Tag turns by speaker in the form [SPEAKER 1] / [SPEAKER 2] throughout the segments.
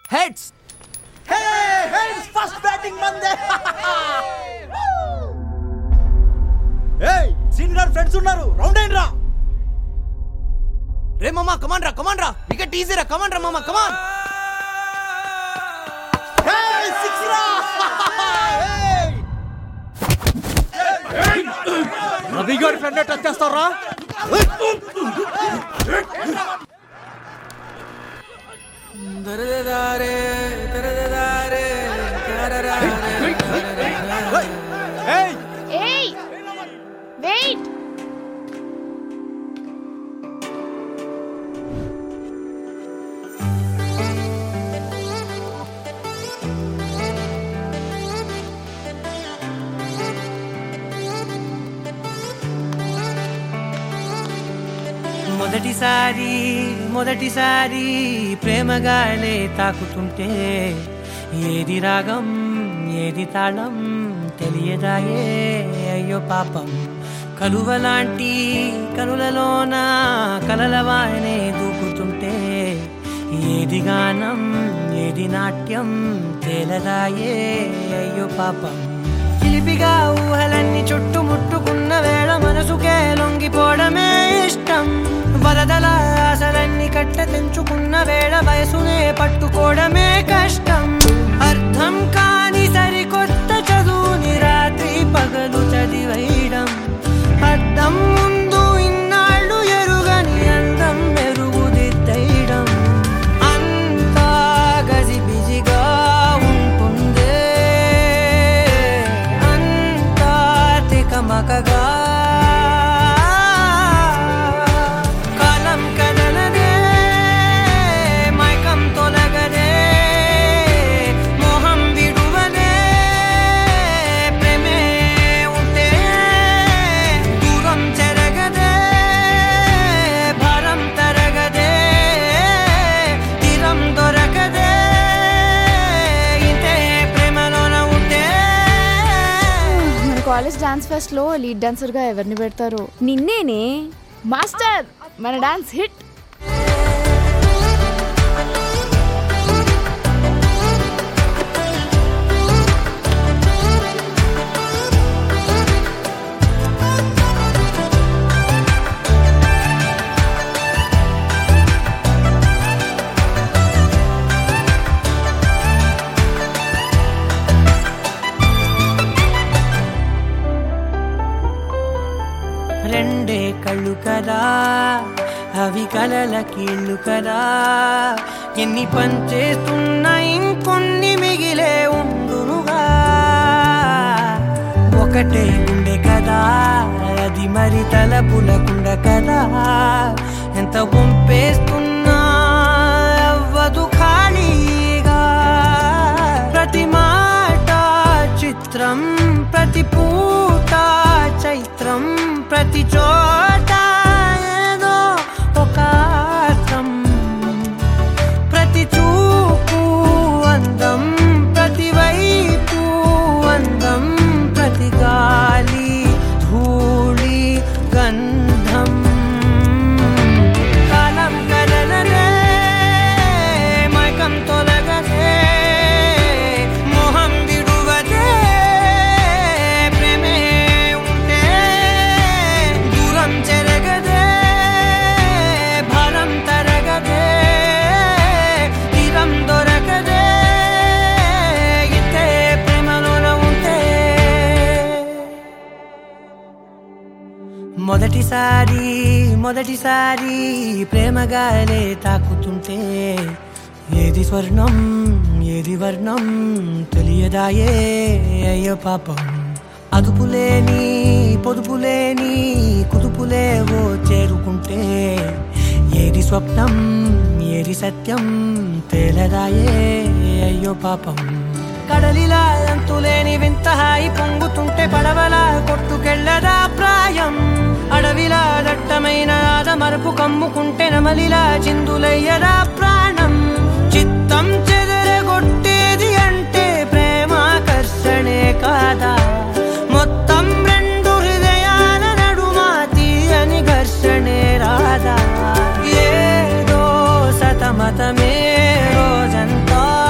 [SPEAKER 1] heads
[SPEAKER 2] first batting మందే ఏయ్ scene గారు ఫ్రెండ్స్ ఉన్నారు రౌండ్ అయిన రా
[SPEAKER 1] రే మామా కమాన్ రా కమాన్ రా వికెట్ ఈజీ రా కమాన్ రా మామా కమాన్
[SPEAKER 2] సిక్స్ రా రవి గారి ఫ్రెండ్ టచ్ చేస్తారా ఏయ్
[SPEAKER 3] ఏయ్ వెయిట్
[SPEAKER 4] మొదటిసారి మొదటిసారి ప్రేమగాలే తాకుతుంటే ఏది రాగం ఏది తాళం తెలియదాయే అయ్యో పాపం కలువలాంటి కనులలోన కలలవానే దూకుతుంటే ఏది గానం ఏది నాట్యం తేలదాయే అయ్యో పాపం చిలిపిగా ఊహలన్నీ చుట్టుముట్టుకున్న వేళ మనసుకే లొంగిపోవడమే ఇష్టం వరదల ఆశలన్నీ కట్ట తెంచుకున్న వేళ వయసునే పట్టుకోవడమే కష్టం అర్థం కాని సరికొత్త చదువుని రాత్రి పగలు చదివేయడం అర్థం ముందు ఇన్నాళ్ళు ఎరుగని అందం మెరుగుదిద్దయడం అంతా గజిబిజిగా ఉంటుందే అంతా తికమకగా కాలం కదలదే మైకం తొలగదే మోహం విడువదే ప్రేమే ఉంటే దూరం చెరగదే భారం తరగదే తీరం దొరకదే ఇంతే ప్రేమలోన ఉంటే
[SPEAKER 3] మన కాలేజ్ డాన్స్ ఫెస్ట్ లో లీడ్ డాన్సర్ గా ఎవరిని పెడతారు నిన్నేనే మాస్టర్ మన డాన్స్ హిట్
[SPEAKER 4] రెండే కళ్ళు కదా అవి కలల కీళ్ళు కదా ఎన్ని పనిచేస్తున్నా ఇంకొన్ని మిగిలే ఉండునుగా ఒకటే గుండె కదా అది మరి తలపులకుండ కదా ఎంత పంపేస్తున్నా అవ్వదు ఖాళీగా ప్రతి మాట చిత్రం ప్రతి పూట చైత్రం ప్రతి చోట ఏదో ఒక అర్థం ప్రతి చూపు అందం ప్రతి వైపు అందం ప్రతి గాలి ధూళి గంధం కాలం కదలనే మైకం తొలగదే మోహం విడువదే ప్రేమే ఉంటే దూరం చెరగదే భారం తరగదే తీరం దొరకదే ఇంతే ప్రేమలోన ఉంటే మొదటిసారి మొదటిసారి ప్రేమగాలే తాకుతుంటే ఏది స్వర్ణం ఏది వర్ణం తెలియదాయే అయ్యో పాపం అదుపులేని పొదుపులేని కుదుపులేవో చేరుకుంటే ఏది స్వప్నం ఏది సత్యం తేలదాయే అయ్యో పాపం కడలిలా అంతులేని వింత హాయి పొంగుతుంటే పడవలా కొట్టుకెళ్ళదా ప్రాయం అడవిలా దట్టమైన ఆదమరపు కమ్ముకుంటే నమలిలా చిందులయ్యదా ప్రాణం చిత్తం చెదరగొట్టేది అంటే ప్రేమాకర్షణే కాదా మొత్తం రెండు హృదయాల నడుమ తీయని ఘర్షణే రాదా ఏదో సతమతమే రోజంతా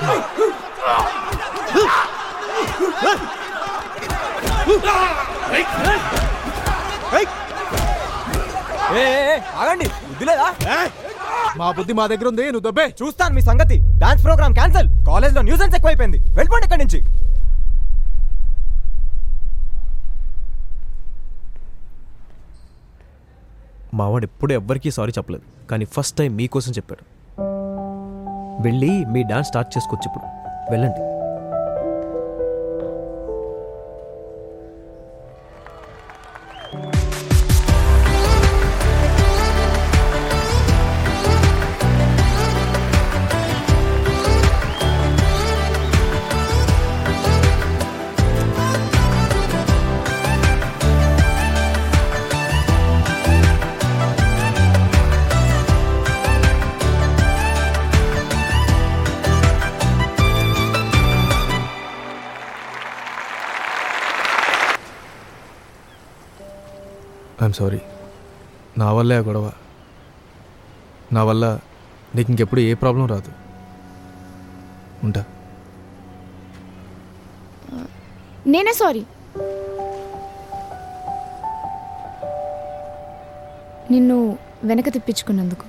[SPEAKER 5] ఏ, ఏ, ఏ, ఆగండి బుద్ధి లేదా
[SPEAKER 6] మా బుద్ధి మా దగ్గర ఉంది నువ్వు దబ్బే
[SPEAKER 5] చూస్తాను మీ సంగతి డాన్స్ ప్రోగ్రామ్ క్యాన్సిల్ కాలేజ్ లో న్యూసెన్స్ ఎక్కువైపోయింది వెళ్ళిపోండి ఇక్కడి నుంచి
[SPEAKER 7] మావాడు ఎప్పుడూ ఎవ్వరికీ సారీ చెప్పలేదు కానీ ఫస్ట్ టైం మీకోసం చెప్పాడు వెళ్ళి మీ డాన్స్ స్టార్ట్ చేసుకోవచ్చు ఇప్పుడు వెళ్ళండి ఐఎమ్ సారీ నా వల్లే ఆ గొడవ నా వల్ల నీకు ఇంకెప్పుడు ఏ ప్రాబ్లం రాదు ఉంటా
[SPEAKER 3] నేనే సారీ నిన్ను వెనక తిప్పించుకున్నందుకు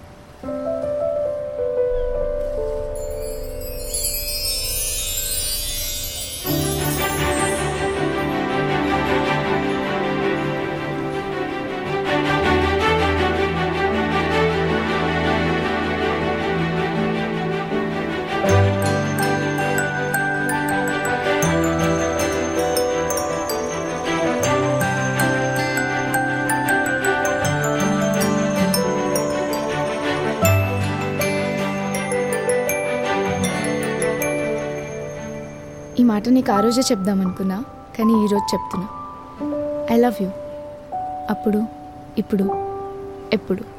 [SPEAKER 3] ఈ మాట నీకు ఆ రోజే చెప్దామనుకున్నా కానీ ఈరోజు చెప్తున్నా ఐ లవ్ యూ అప్పుడు ఇప్పుడు ఎప్పుడు